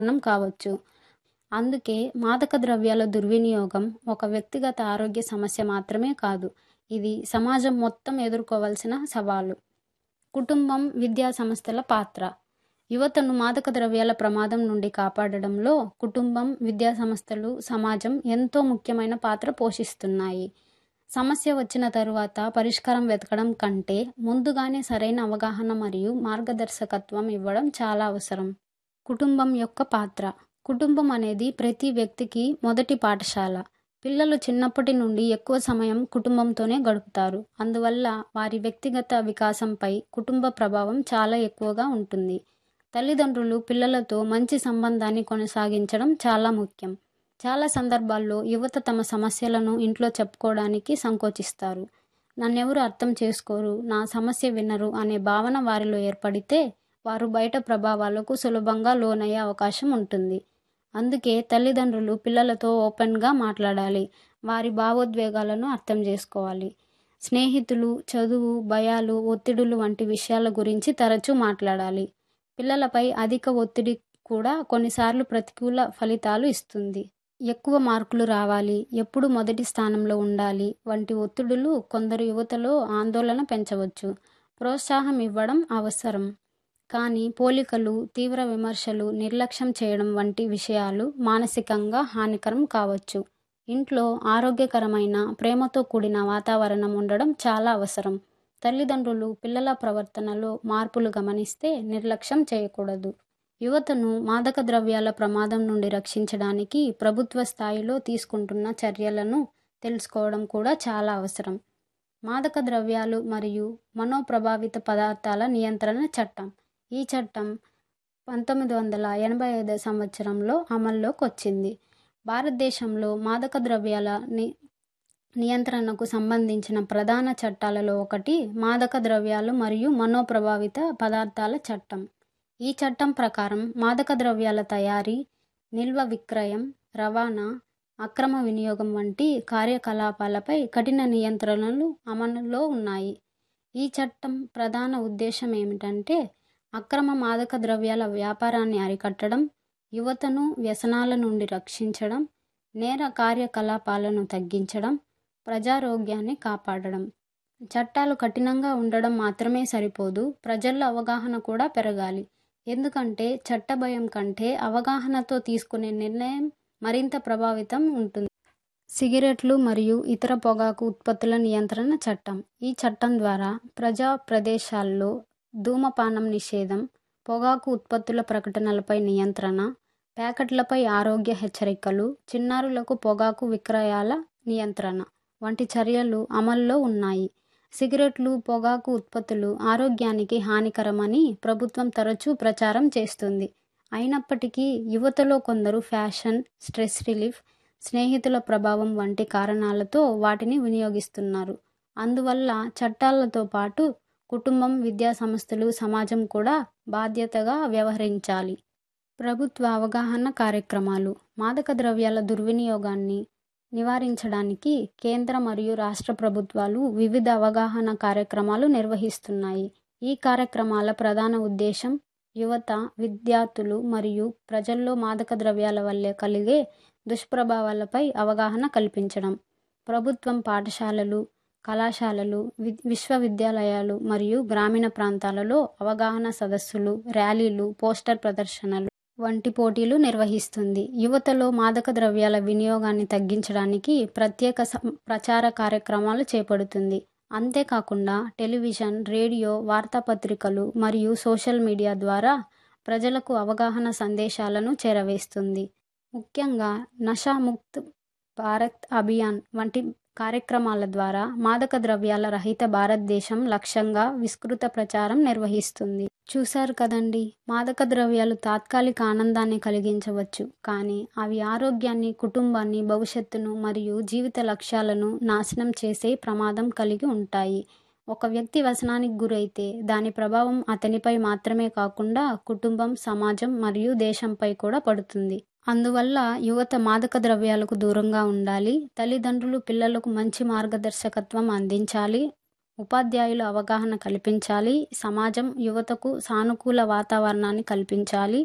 కారణం కావచ్చు అందుకే మాదక ద్రవ్యాల దుర్వినియోగం ఒక వ్యక్తిగత ఆరోగ్య సమస్య మాత్రమే కాదు ఇది సమాజం మొత్తం ఎదుర్కోవాల్సిన సవాలు కుటుంబం విద్యా సంస్థల పాత్ర యువతను మాదక ద్రవ్యాల ప్రమాదం నుండి కాపాడడంలో కుటుంబం విద్యా సంస్థలు సమాజం ఎంతో ముఖ్యమైన పాత్ర పోషిస్తున్నాయి సమస్య వచ్చిన తరువాత పరిష్కారం వెతకడం కంటే ముందుగానే సరైన అవగాహన మరియు మార్గదర్శకత్వం ఇవ్వడం చాలా అవసరం కుటుంబం యొక్క పాత్ర కుటుంబం అనేది ప్రతి వ్యక్తికి మొదటి పాఠశాల పిల్లలు చిన్నప్పటి నుండి ఎక్కువ సమయం కుటుంబంతోనే గడుపుతారు అందువల్ల వారి వ్యక్తిగత వికాసంపై కుటుంబ ప్రభావం చాలా ఎక్కువగా ఉంటుంది తల్లిదండ్రులు పిల్లలతో మంచి సంబంధాన్ని కొనసాగించడం చాలా ముఖ్యం చాలా సందర్భాల్లో యువత తమ సమస్యలను ఇంట్లో చెప్పుకోవడానికి సంకోచిస్తారు నన్నెవరు అర్థం చేసుకోరు నా సమస్య వినరు అనే భావన వారిలో ఏర్పడితే వారు బయట ప్రభావాలకు సులభంగా లోనయ్యే అవకాశం ఉంటుంది అందుకే తల్లిదండ్రులు పిల్లలతో ఓపెన్గా మాట్లాడాలి వారి భావోద్వేగాలను అర్థం చేసుకోవాలి స్నేహితులు చదువు భయాలు ఒత్తిడులు వంటి విషయాల గురించి తరచూ మాట్లాడాలి పిల్లలపై అధిక ఒత్తిడి కూడా కొన్నిసార్లు ప్రతికూల ఫలితాలు ఇస్తుంది ఎక్కువ మార్కులు రావాలి ఎప్పుడు మొదటి స్థానంలో ఉండాలి వంటి ఒత్తిడులు కొందరు యువతలో ఆందోళన పెంచవచ్చు ప్రోత్సాహం ఇవ్వడం అవసరం కానీ పోలికలు తీవ్ర విమర్శలు నిర్లక్ష్యం చేయడం వంటి విషయాలు మానసికంగా హానికరం కావచ్చు ఇంట్లో ఆరోగ్యకరమైన ప్రేమతో కూడిన వాతావరణం ఉండడం చాలా అవసరం తల్లిదండ్రులు పిల్లల ప్రవర్తనలో మార్పులు గమనిస్తే నిర్లక్ష్యం చేయకూడదు యువతను మాదక ద్రవ్యాల ప్రమాదం నుండి రక్షించడానికి ప్రభుత్వ స్థాయిలో తీసుకుంటున్న చర్యలను తెలుసుకోవడం కూడా చాలా అవసరం మాదక ద్రవ్యాలు మరియు మనోప్రభావిత పదార్థాల నియంత్రణ చట్టం ఈ చట్టం పంతొమ్మిది వందల ఎనభై ఐదు సంవత్సరంలో అమల్లోకి వచ్చింది భారతదేశంలో మాదక ద్రవ్యాల ని నియంత్రణకు సంబంధించిన ప్రధాన చట్టాలలో ఒకటి మాదక ద్రవ్యాలు మరియు మనోప్రభావిత పదార్థాల చట్టం ఈ చట్టం ప్రకారం మాదక ద్రవ్యాల తయారీ నిల్వ విక్రయం రవాణా అక్రమ వినియోగం వంటి కార్యకలాపాలపై కఠిన నియంత్రణలు అమలులో ఉన్నాయి ఈ చట్టం ప్రధాన ఉద్దేశం ఏమిటంటే అక్రమ మాదక ద్రవ్యాల వ్యాపారాన్ని అరికట్టడం యువతను వ్యసనాల నుండి రక్షించడం నేర కార్యకలాపాలను తగ్గించడం ప్రజారోగ్యాన్ని కాపాడడం చట్టాలు కఠినంగా ఉండడం మాత్రమే సరిపోదు ప్రజల్లో అవగాహన కూడా పెరగాలి ఎందుకంటే చట్ట భయం కంటే అవగాహనతో తీసుకునే నిర్ణయం మరింత ప్రభావితం ఉంటుంది సిగరెట్లు మరియు ఇతర పొగాకు ఉత్పత్తుల నియంత్రణ చట్టం ఈ చట్టం ద్వారా ప్రజా ప్రదేశాల్లో ధూమపానం నిషేధం పొగాకు ఉత్పత్తుల ప్రకటనలపై నియంత్రణ ప్యాకెట్లపై ఆరోగ్య హెచ్చరికలు చిన్నారులకు పొగాకు విక్రయాల నియంత్రణ వంటి చర్యలు అమల్లో ఉన్నాయి సిగరెట్లు పొగాకు ఉత్పత్తులు ఆరోగ్యానికి హానికరమని ప్రభుత్వం తరచూ ప్రచారం చేస్తుంది అయినప్పటికీ యువతలో కొందరు ఫ్యాషన్ స్ట్రెస్ రిలీఫ్ స్నేహితుల ప్రభావం వంటి కారణాలతో వాటిని వినియోగిస్తున్నారు అందువల్ల చట్టాలతో పాటు కుటుంబం విద్యా సంస్థలు సమాజం కూడా బాధ్యతగా వ్యవహరించాలి ప్రభుత్వ అవగాహన కార్యక్రమాలు మాదక ద్రవ్యాల దుర్వినియోగాన్ని నివారించడానికి కేంద్ర మరియు రాష్ట్ర ప్రభుత్వాలు వివిధ అవగాహన కార్యక్రమాలు నిర్వహిస్తున్నాయి ఈ కార్యక్రమాల ప్రధాన ఉద్దేశం యువత విద్యార్థులు మరియు ప్రజల్లో మాదక ద్రవ్యాల వల్లే కలిగే దుష్ప్రభావాలపై అవగాహన కల్పించడం ప్రభుత్వం పాఠశాలలు కళాశాలలు వి విశ్వవిద్యాలయాలు మరియు గ్రామీణ ప్రాంతాలలో అవగాహన సదస్సులు ర్యాలీలు పోస్టర్ ప్రదర్శనలు వంటి పోటీలు నిర్వహిస్తుంది యువతలో మాదక ద్రవ్యాల వినియోగాన్ని తగ్గించడానికి ప్రత్యేక ప్రచార కార్యక్రమాలు చేపడుతుంది అంతేకాకుండా టెలివిజన్ రేడియో వార్తాపత్రికలు మరియు సోషల్ మీడియా ద్వారా ప్రజలకు అవగాహన సందేశాలను చేరవేస్తుంది ముఖ్యంగా నషాముక్త్ భారత్ అభియాన్ వంటి కార్యక్రమాల ద్వారా మాదక ద్రవ్యాల రహిత భారతదేశం లక్ష్యంగా విస్తృత ప్రచారం నిర్వహిస్తుంది చూశారు కదండి మాదక ద్రవ్యాలు తాత్కాలిక ఆనందాన్ని కలిగించవచ్చు కానీ అవి ఆరోగ్యాన్ని కుటుంబాన్ని భవిష్యత్తును మరియు జీవిత లక్ష్యాలను నాశనం చేసే ప్రమాదం కలిగి ఉంటాయి ఒక వ్యక్తి వ్యసనానికి గురైతే దాని ప్రభావం అతనిపై మాత్రమే కాకుండా కుటుంబం సమాజం మరియు దేశంపై కూడా పడుతుంది అందువల్ల యువత మాదక ద్రవ్యాలకు దూరంగా ఉండాలి తల్లిదండ్రులు పిల్లలకు మంచి మార్గదర్శకత్వం అందించాలి ఉపాధ్యాయులు అవగాహన కల్పించాలి సమాజం యువతకు సానుకూల వాతావరణాన్ని కల్పించాలి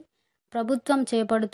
ప్రభుత్వం చేపడుతున్న